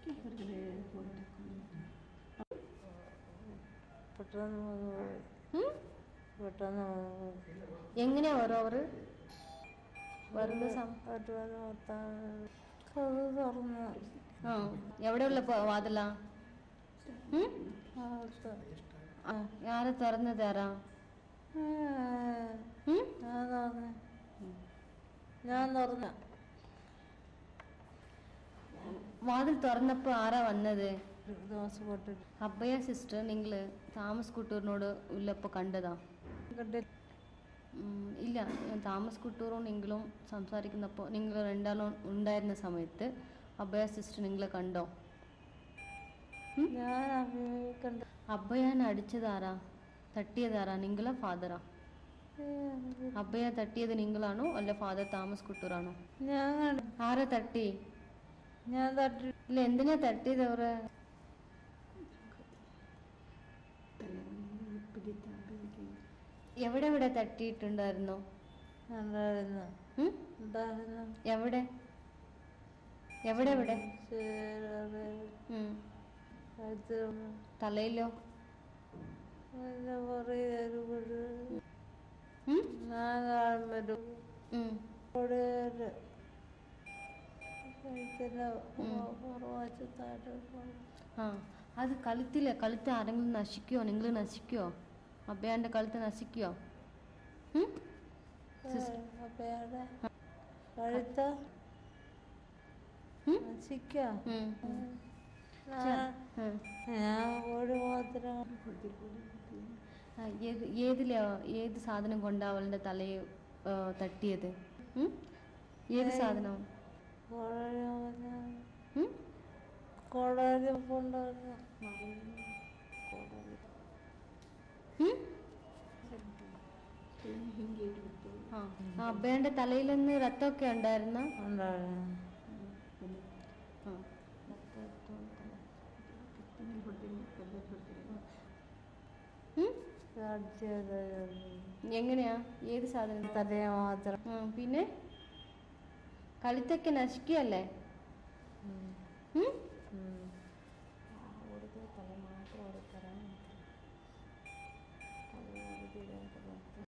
പെട്ടെന്ന് വന്ന് പോയി. ഉം? പെട്ടെന്ന് വന്ന് പോയി. എങ്ങനെയാ ഓരോവർ വരുന്ന സം പെട്ടെന്ന് മൊത്തം കഥ തുറന്ന് ആ എവിടെയുള്ള പ- വാതിലാ ഉം? അകത്ത്. ആ, ആരെ തുറന്നു തരാ ഏ, ഉം? ഞാൻ തുറന്ന് ഞാൻ തുറന്ന വാതിൽ തുറന്നപ്പോ ആരാ വന്നത് ദോശ പൊട്ടിട്ട് അബ്ബയ സിസ്റ്റർ നിങ്ങള് താമസ് കുട്ടൂറിനോട് ഉള്ളപ്പോ കണ്ടതാ കണ്ടിട്ട് ഉം, ഇല്ല താമസ് കുട്ടൂറും നിങ്ങളും സംസാരിക്കുന്നപ്പോൾ നിങ്ങൾ രണ്ടാളും ഉണ്ടായിരുന്ന സമയത്ത് അബ്ബയ സിസ്റ്റർ നിങ്ങളെ കണ്ടോ ഞാൻ അഭിമുഖിക്കണ്ട അബ്ബയാൻ അടിച്ചതാരാ തട്ടിയതാരാ നിങ്ങളാ ഫാദറാ അബ്ബയ തട്ടിയത് നിങ്ങളാണോ അല്ല ഫാദർ താമസ് കുട്ടൂറാണോ ഞാൻ കണ്ട ആരാ തട്ടി ഞാൻ തട്ടി ഇല്ല എന്തിനാ തട്ടിയത് അവര് എവിടെ എവിടെ തട്ടിയിട്ടുണ്ടായിരുന്നോ ഉണ്ടായിരുന്നു ഉം? ഉണ്ടായിരുന്നു എവിടെ എവിടെ എവിടെ ശരി ഉം. കഴുത്തിലൊന്ന് തലയിലോ അതിന്റെ പുറകെ ഒരു കുഴി. ഉം? ഞാൻ കാണുമ്പോ ഉം. ഒരു കഴുത്തിന്റെ പുറവശത്തായിട്ട് ആ അത് കഴുത്തില് കഴുത്ത് ആരെങ്കിലും നശിക്കുവോ നിങ്ങൾ നശിക്കുവോ അബ്ബയാന്റെ കഴുത്ത് നശിക്കുവോ ഉം? അപ്പയുടെ കഴുത്ത ഉം? ചിക്കാം ഉം. ഞാൻ ഉം. ഞാൻ ഒരു മാത്രം ആ, ഏത് ഏതിലോ ഏത് സാധനം കൊണ്ടാ അവളുടെ തലയെ ആ, തട്ടിയത് ഉം? ഏത് സാധനം കുഴൽ ഉം? കുഴൽ കൊണ്ടുവന്നു ഉം? ആ ആ, അബ്ബയാന്റെ തലയിൽ നിന്ന് രക്തമൊക്കെ ഉണ്ടായിരുന്ന ഉണ്ടായിരുന്നു അടിച്ചത് എങ്ങനെയാ ഏത് സാധനം തലയെ മാത്രം ആ, പിന്നെ കഴുത്തൊക്കെ നശിക്കുകയല്ലേ ഉം? ഉം. തല മാത്രം